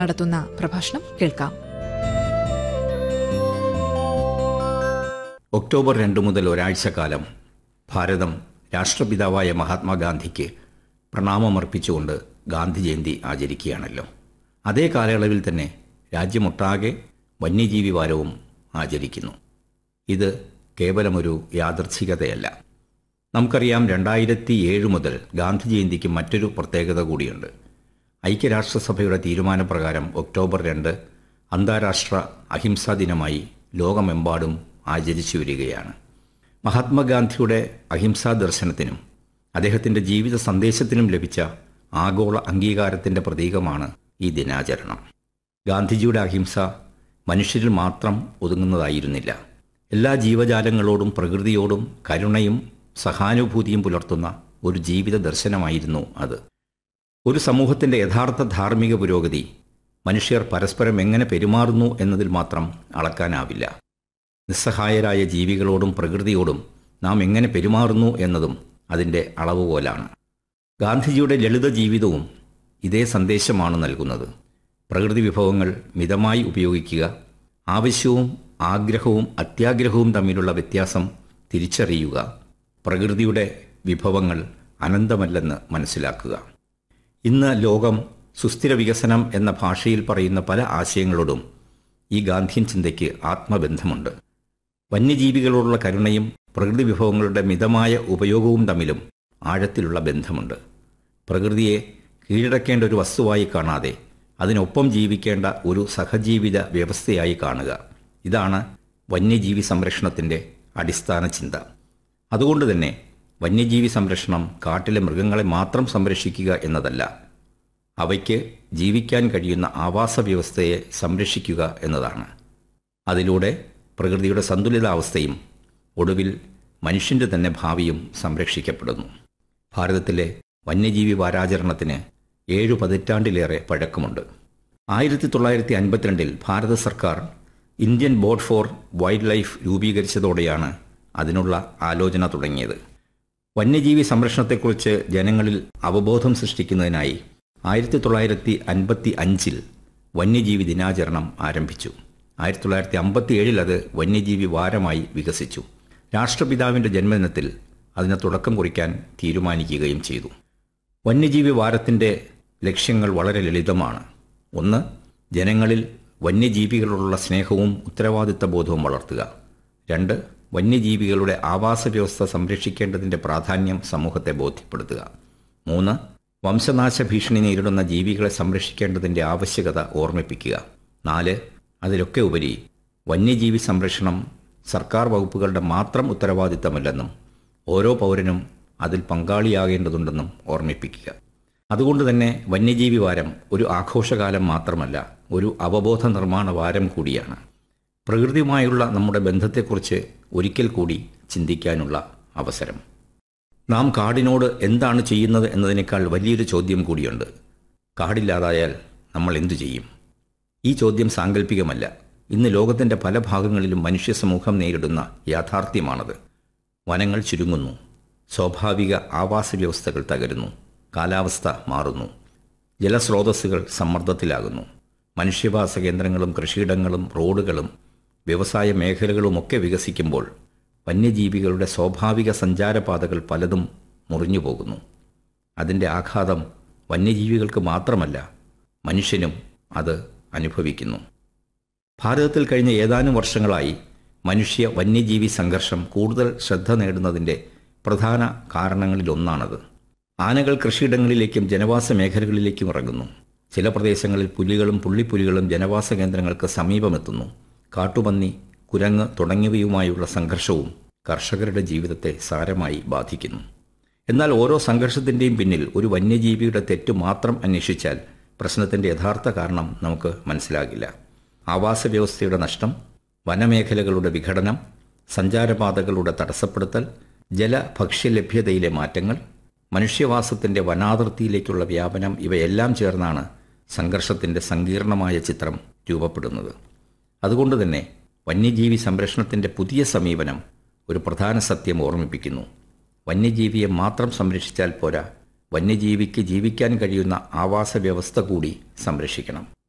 നടത്തുന്ന പ്രഭാഷണം കേൾക്കാം ഒക്ടോബർ രണ്ട് മുതൽ ഒരാഴ്ചക്കാലം ഭാരതം രാഷ്ട്രപിതാവായ മഹാത്മാഗാന്ധിക്ക് പ്രണാമമർപ്പിച്ചുകൊണ്ട് ഗാന്ധി ജയന്തി ആചരിക്കുകയാണല്ലോ അതേ കാലയളവിൽ തന്നെ രാജ്യമൊട്ടാകെ വന്യജീവി വാരവും ആചരിക്കുന്നു ഇത് കേവലമൊരു യാദർച്ഛികതയല്ല നമുക്കറിയാം രണ്ടായിരത്തി ഏഴ് മുതൽ ഗാന്ധി ജയന്തിക്ക് മറ്റൊരു പ്രത്യേകത കൂടിയുണ്ട് ഐക്യരാഷ്ട്രസഭയുടെ തീരുമാനപ്രകാരം ഒക്ടോബർ രണ്ട് അന്താരാഷ്ട്ര അഹിംസാ ദിനമായി ലോകമെമ്പാടും ആചരിച്ചു വരികയാണ് മഹാത്മാഗാന്ധിയുടെ അഹിംസാ ദർശനത്തിനും അദ്ദേഹത്തിൻ്റെ ജീവിത സന്ദേശത്തിനും ലഭിച്ച ആഗോള അംഗീകാരത്തിൻ്റെ പ്രതീകമാണ് ഈ ദിനാചരണം ഗാന്ധിജിയുടെ അഹിംസ മനുഷ്യരിൽ മാത്രം ഒതുങ്ങുന്നതായിരുന്നില്ല എല്ലാ ജീവജാലങ്ങളോടും പ്രകൃതിയോടും കരുണയും സഹാനുഭൂതിയും പുലർത്തുന്ന ഒരു ജീവിത ദർശനമായിരുന്നു അത് ഒരു സമൂഹത്തിൻ്റെ യഥാർത്ഥ ധാർമ്മിക പുരോഗതി മനുഷ്യർ പരസ്പരം എങ്ങനെ പെരുമാറുന്നു എന്നതിൽ മാത്രം അളക്കാനാവില്ല നിസ്സഹായരായ ജീവികളോടും പ്രകൃതിയോടും നാം എങ്ങനെ പെരുമാറുന്നു എന്നതും അതിൻ്റെ അളവുപോലാണ് ഗാന്ധിജിയുടെ ലളിത ജീവിതവും ഇതേ സന്ദേശമാണ് നൽകുന്നത് പ്രകൃതി വിഭവങ്ങൾ മിതമായി ഉപയോഗിക്കുക ആവശ്യവും ആഗ്രഹവും അത്യാഗ്രഹവും തമ്മിലുള്ള വ്യത്യാസം തിരിച്ചറിയുക പ്രകൃതിയുടെ വിഭവങ്ങൾ അനന്തമല്ലെന്ന് മനസ്സിലാക്കുക ഇന്ന് ലോകം സുസ്ഥിര വികസനം എന്ന ഭാഷയിൽ പറയുന്ന പല ആശയങ്ങളോടും ഈ ഗാന്ധിയൻ ചിന്തയ്ക്ക് ആത്മബന്ധമുണ്ട് വന്യജീവികളോടുള്ള കരുണയും പ്രകൃതി വിഭവങ്ങളുടെ മിതമായ ഉപയോഗവും തമ്മിലും ആഴത്തിലുള്ള ബന്ധമുണ്ട് പ്രകൃതിയെ കീഴടക്കേണ്ട ഒരു വസ്തുവായി കാണാതെ അതിനൊപ്പം ജീവിക്കേണ്ട ഒരു സഹജീവിത വ്യവസ്ഥയായി കാണുക ഇതാണ് വന്യജീവി സംരക്ഷണത്തിൻ്റെ അടിസ്ഥാന ചിന്ത അതുകൊണ്ട് തന്നെ വന്യജീവി സംരക്ഷണം കാട്ടിലെ മൃഗങ്ങളെ മാത്രം സംരക്ഷിക്കുക എന്നതല്ല അവയ്ക്ക് ജീവിക്കാൻ കഴിയുന്ന ആവാസ വ്യവസ്ഥയെ സംരക്ഷിക്കുക എന്നതാണ് അതിലൂടെ പ്രകൃതിയുടെ സന്തുലിതാവസ്ഥയും ഒടുവിൽ മനുഷ്യൻ്റെ തന്നെ ഭാവിയും സംരക്ഷിക്കപ്പെടുന്നു ഭാരതത്തിലെ വന്യജീവി വാരാചരണത്തിന് ഏഴു പതിറ്റാണ്ടിലേറെ പഴക്കമുണ്ട് ആയിരത്തി തൊള്ളായിരത്തി അൻപത്തിരണ്ടിൽ ഭാരത സർക്കാർ Indian board for wildlife രൂപീകരിച്ചതോടെയാണ് അതിനുള്ള ആലോചന തുടങ്ങിയത് വന്യജീവി സംരക്ഷണത്തെക്കുറിച്ച് ജനങ്ങളിൽ അവബോധം സൃഷ്ടിക്കുന്നതിനായി ആയിരത്തി തൊള്ളായിരത്തി അൻപത്തി അഞ്ചിൽ വന്യജീവി ദിനാചരണം ആരംഭിച്ചു ആയിരത്തി തൊള്ളായിരത്തി അമ്പത്തി ഏഴിൽ അത് വന്യജീവി വാരമായി വികസിച്ചു രാഷ്ട്രപിതാവിൻ്റെ ജന്മദിനത്തിൽ അതിന് തുടക്കം കുറിക്കാൻ തീരുമാനിക്കുകയും ചെയ്തു വന്യജീവി വാരത്തിൻ്റെ ലക്ഷ്യങ്ങൾ വളരെ ലളിതമാണ് ഒന്ന് ജനങ്ങളിൽ വന്യജീവികളോടുള്ള സ്നേഹവും ഉത്തരവാദിത്ത ബോധവും വളർത്തുക രണ്ട് വന്യജീവികളുടെ ആവാസ വ്യവസ്ഥ സംരക്ഷിക്കേണ്ടതിൻ്റെ പ്രാധാന്യം സമൂഹത്തെ ബോധ്യപ്പെടുത്തുക മൂന്ന് വംശനാശ ഭീഷണി നേരിടുന്ന ജീവികളെ സംരക്ഷിക്കേണ്ടതിൻ്റെ ആവശ്യകത ഓർമ്മിപ്പിക്കുക നാല് അതിലൊക്കെ ഉപരി വന്യജീവി സംരക്ഷണം സർക്കാർ വകുപ്പുകളുടെ മാത്രം ഉത്തരവാദിത്തമല്ലെന്നും ഓരോ പൗരനും അതിൽ പങ്കാളിയാകേണ്ടതുണ്ടെന്നും ഓർമ്മിപ്പിക്കുക അതുകൊണ്ട് തന്നെ വന്യജീവി വാരം ഒരു ആഘോഷകാലം മാത്രമല്ല ഒരു അവബോധ നിർമ്മാണ വാരം കൂടിയാണ് പ്രകൃതിയുമായുള്ള നമ്മുടെ ബന്ധത്തെക്കുറിച്ച് ഒരിക്കൽ കൂടി ചിന്തിക്കാനുള്ള അവസരം നാം കാടിനോട് എന്താണ് ചെയ്യുന്നത് എന്നതിനേക്കാൾ വലിയൊരു ചോദ്യം കൂടിയുണ്ട് കാടില്ലാതായാൽ നമ്മൾ എന്തു ചെയ്യും ഈ ചോദ്യം സാങ്കല്പികമല്ല ഇന്ന് ലോകത്തിൻ്റെ പല ഭാഗങ്ങളിലും മനുഷ്യ സമൂഹം നേരിടുന്ന യാഥാർത്ഥ്യമാണത് വനങ്ങൾ ചുരുങ്ങുന്നു സ്വാഭാവിക ആവാസ വ്യവസ്ഥകൾ തകരുന്നു കാലാവസ്ഥ മാറുന്നു ജലസ്രോതസ്സുകൾ സമ്മർദ്ദത്തിലാകുന്നു മനുഷ്യവാസ കേന്ദ്രങ്ങളും കൃഷിയിടങ്ങളും റോഡുകളും വ്യവസായ മേഖലകളുമൊക്കെ വികസിക്കുമ്പോൾ വന്യജീവികളുടെ സ്വാഭാവിക സഞ്ചാരപാതകൾ പലതും മുറിഞ്ഞു പോകുന്നു അതിൻ്റെ ആഘാതം വന്യജീവികൾക്ക് മാത്രമല്ല മനുഷ്യനും അത് അനുഭവിക്കുന്നു ഭാരതത്തിൽ കഴിഞ്ഞ ഏതാനും വർഷങ്ങളായി മനുഷ്യ വന്യജീവി സംഘർഷം കൂടുതൽ ശ്രദ്ധ നേടുന്നതിൻ്റെ പ്രധാന കാരണങ്ങളിലൊന്നാണത് ആനകൾ കൃഷിയിടങ്ങളിലേക്കും ജനവാസ മേഖലകളിലേക്കും ഇറങ്ങുന്നു ചില പ്രദേശങ്ങളിൽ പുലികളും പുള്ളിപ്പുലികളും ജനവാസ കേന്ദ്രങ്ങൾക്ക് സമീപമെത്തുന്നു കാട്ടുപന്നി കുരങ്ങ് തുടങ്ങിയവയുമായുള്ള സംഘർഷവും കർഷകരുടെ ജീവിതത്തെ സാരമായി ബാധിക്കുന്നു എന്നാൽ ഓരോ സംഘർഷത്തിൻ്റെയും പിന്നിൽ ഒരു വന്യജീവിയുടെ തെറ്റ് മാത്രം അന്വേഷിച്ചാൽ പ്രശ്നത്തിൻ്റെ യഥാർത്ഥ കാരണം നമുക്ക് മനസ്സിലാകില്ല ആവാസ വ്യവസ്ഥയുടെ നഷ്ടം വനമേഖലകളുടെ വിഘടനം സഞ്ചാരപാതകളുടെ തടസ്സപ്പെടുത്തൽ ജല ഭക്ഷ്യലഭ്യതയിലെ മാറ്റങ്ങൾ മനുഷ്യവാസത്തിൻ്റെ വനാതിർത്തിയിലേക്കുള്ള വ്യാപനം ഇവയെല്ലാം ചേർന്നാണ് സംഘർഷത്തിൻ്റെ സങ്കീർണമായ ചിത്രം രൂപപ്പെടുന്നത് അതുകൊണ്ട് തന്നെ വന്യജീവി സംരക്ഷണത്തിൻ്റെ പുതിയ സമീപനം ഒരു പ്രധാന സത്യം ഓർമ്മിപ്പിക്കുന്നു വന്യജീവിയെ മാത്രം സംരക്ഷിച്ചാൽ പോരാ വന്യജീവിക്ക് ജീവിക്കാൻ കഴിയുന്ന ആവാസ വ്യവസ്ഥ കൂടി സംരക്ഷിക്കണം